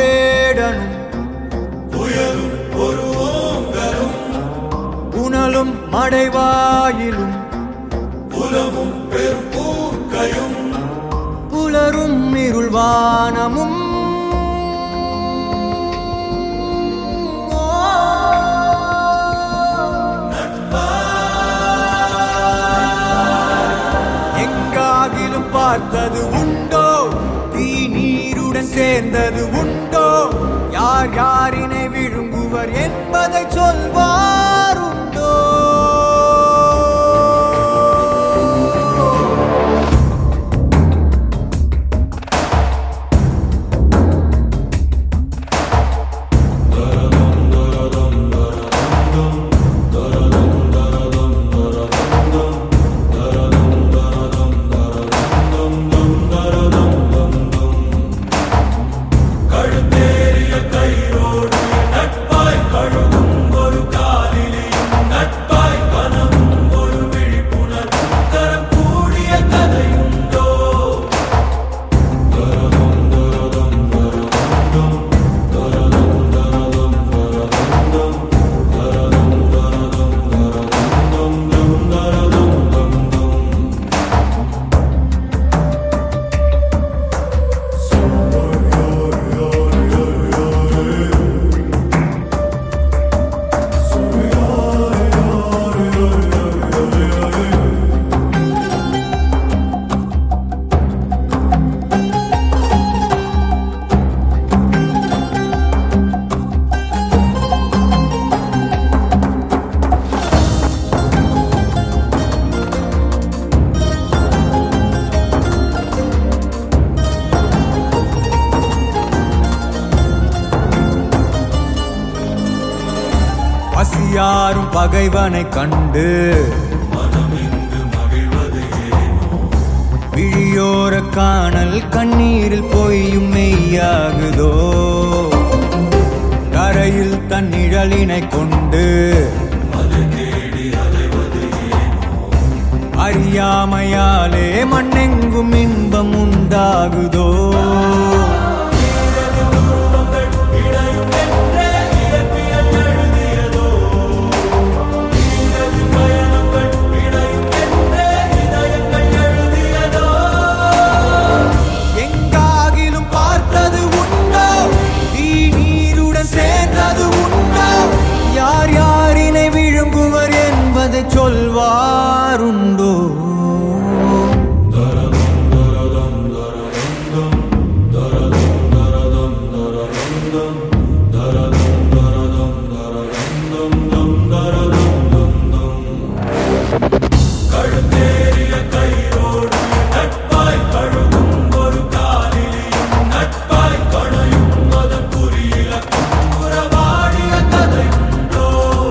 வேடனும் புயலும் ஒரு ஓங்கலும் புனலும் மடைவாயிலும் புலமும் பெரும்பூக்கையும் புலரும் இருள்வானமும் எங்காகிலும் பார்த்தது உண்டோ தீ நீருடன் சேர்ந்தது உண்டோ யார் யாரினை விழுங்குவர் என்பதை சொல்வாருண்டோ கழுத்தேறிய கயிறோடு நட்பாய் கழுவும் ஒரு காலிலேயும் நட்பாய் கனவும் ஒரு விழிப்புணர்வு தரம் கூடிய கதையுண்டோ பசியாரும் பகைவனை கண்டு மனம் இங்கு மகிழ்வது ஏனோ விழியோர காணல் கண்ணீரில் பொய்யும் மெய்யாகுதோ கரையில் தன் நிழலினை கொண்டு அதை தேடி அலைவது ஏனோ அறியாமையாலே மண்ணெங்கும் இன்பம் உண்டாகுதோ உருவங்கள் இணையும் என்றே இயற்பியல் எழுதியதோ நீரது பயணங்கள் இணையும் என்றே இதயங்கள் எழுதியதோ எங்காகிலும் பார்த்தது உண்டோ தீ நீருடன் சேர்ந்தது உண்டோ யார் யாரினை விழுங்குவர் என்பதை சொல்வாருண்டோ கழுத்தேறிய கயிறோடு நட்பாய் கழுவும் ஒரு காலிலேயும் நட்பாய் கணையும் அதன் குறியிலக்கும் உறவாடிய கதையுண்டோ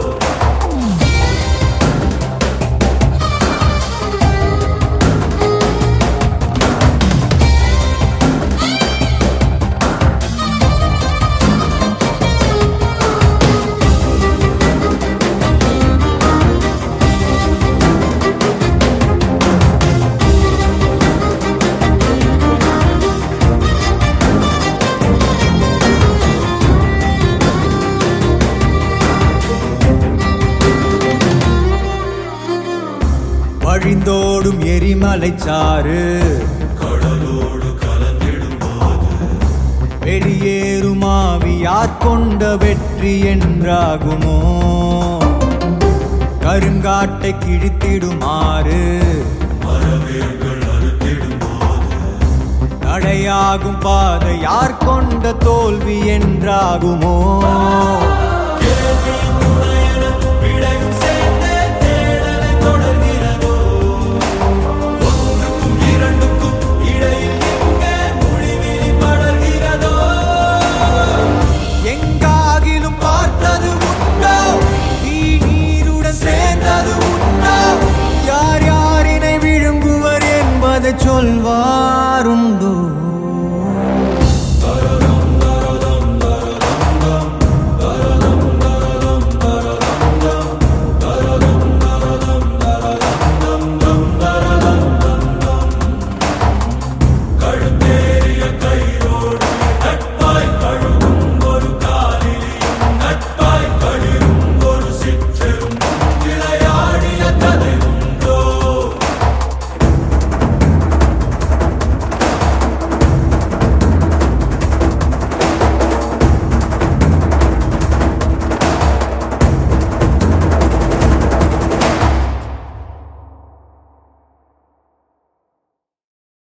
வழிந்தோடும் எரிமலை சாறு கடலோடு கலந்திடும் போது வெளியேறும் ஆவியார் கொண்ட வெற்றி என்றாகுமோ கருங்காட்டை கிழித்திடுமாறு மரவேர்கள் அறுத்திடும் போது தடையாகும் பாதை யார் கொண்ட தோல்வி என்றாகுமோ